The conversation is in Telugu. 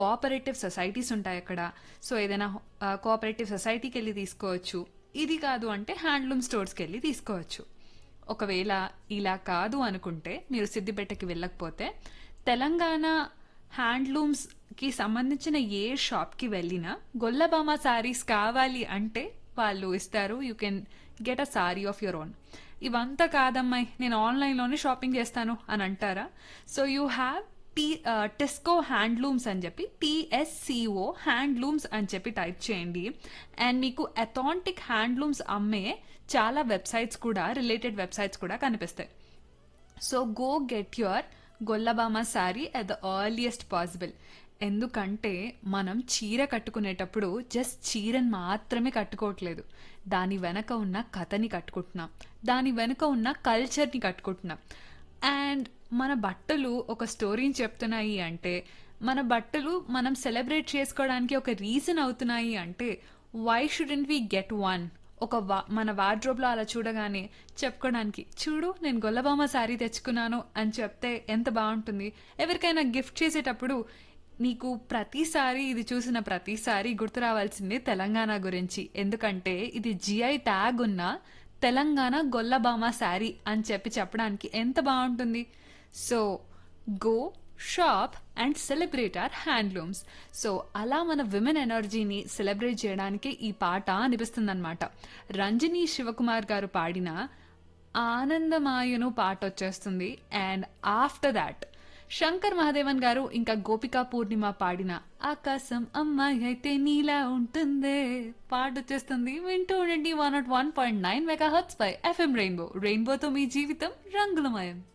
కోఆపరేటివ్ సొసైటీస్ ఉంటాయి అక్కడ సో ఏదైనా కోఆపరేటివ్ సొసైటీకి వెళ్ళి తీసుకోవచ్చు ఇది కాదు అంటే హ్యాండ్లూమ్ స్టోర్స్కి వెళ్ళి తీసుకోవచ్చు ఒకవేళ ఇలా కాదు అనుకుంటే మీరు సిద్దిపేటకి వెళ్ళకపోతే తెలంగాణ హ్యాండ్లూమ్స్కి సంబంధించిన ఏ షాప్కి వెళ్ళినా గొల్లబామ శారీస్ కావాలి అంటే వాళ్ళు ఇస్తారు you can get a sari of your own ఇవంతా కాదమ్మాయి నేను ఆన్లైన్లోనే షాపింగ్ చేస్తాను అని అంటారా so you have T TESCO handlooms అని చెప్పి టీఎస్సిఓ హ్యాండ్లూమ్స్ అని చెప్పి టైప్ చేయండి అండ్ మీకు అథాంటిక్ హ్యాండ్లూమ్స్ అమ్మే చాలా వెబ్సైట్స్ కూడా రిలేటెడ్ వెబ్సైట్స్ కూడా కనిపిస్తాయి so go get your Gollabhama sari at the earliest possible ఎందుకంటే మనం చీర కట్టుకునేటప్పుడు జస్ట్ చీరని మాత్రమే కట్టుకోవట్లేదు దాని వెనక ఉన్న కథని కట్టుకుంటున్నాం దాని వెనుక ఉన్న కల్చర్ని కట్టుకుంటున్నాం అండ్ మన బట్టలు ఒక స్టోరీని చెప్తున్నాయి అంటే మన బట్టలు మనం సెలబ్రేట్ చేసుకోవడానికి ఒక రీజన్ అవుతున్నాయి అంటే why shouldn't we get one ఒక వా మన వార్డ్రోబ్లో అలా చూడగానే చెప్పుకోవడానికి చూడు నేను గొల్లబామ శారీ తెచ్చుకున్నాను అని చెప్తే ఎంత బాగుంటుంది ఎవరికైనా గిఫ్ట్ చేసేటప్పుడు నీకు ప్రతిసారి ఇది చూసిన ప్రతిసారి గుర్తు రావాల్సింది తెలంగాణ గురించి ఎందుకంటే ఇది జిఐ ట్యాగ్ ఉన్న తెలంగాణ గొల్లబామ శారీ అని చెప్పి చెప్పడానికి ఎంత బాగుంటుంది so go shop and celebrate our handlooms so అలా మన విమెన్ ఎనర్జీని సెలబ్రేట్ చేయడానికి ఈ పాట అనిపిస్తుందన్నమాట రంజని శివకుమార్ గారు పాడిన ఆనందమాయను పాట వచ్చేస్తుంది and after that Shankar Mahadevan garu ఇంకా గోపికా పూర్ణిమ పాడిన ఆకాశం అమ్మాయి అయితే నీలా ఉంటుందే పాట వచ్చేస్తుంది వింటూ ఉండండి one nought one point nine megahertz పై ఎఫ్ఎం రెయిన్బో రెయిన్బోతో మీ జీవితం రంగులమయం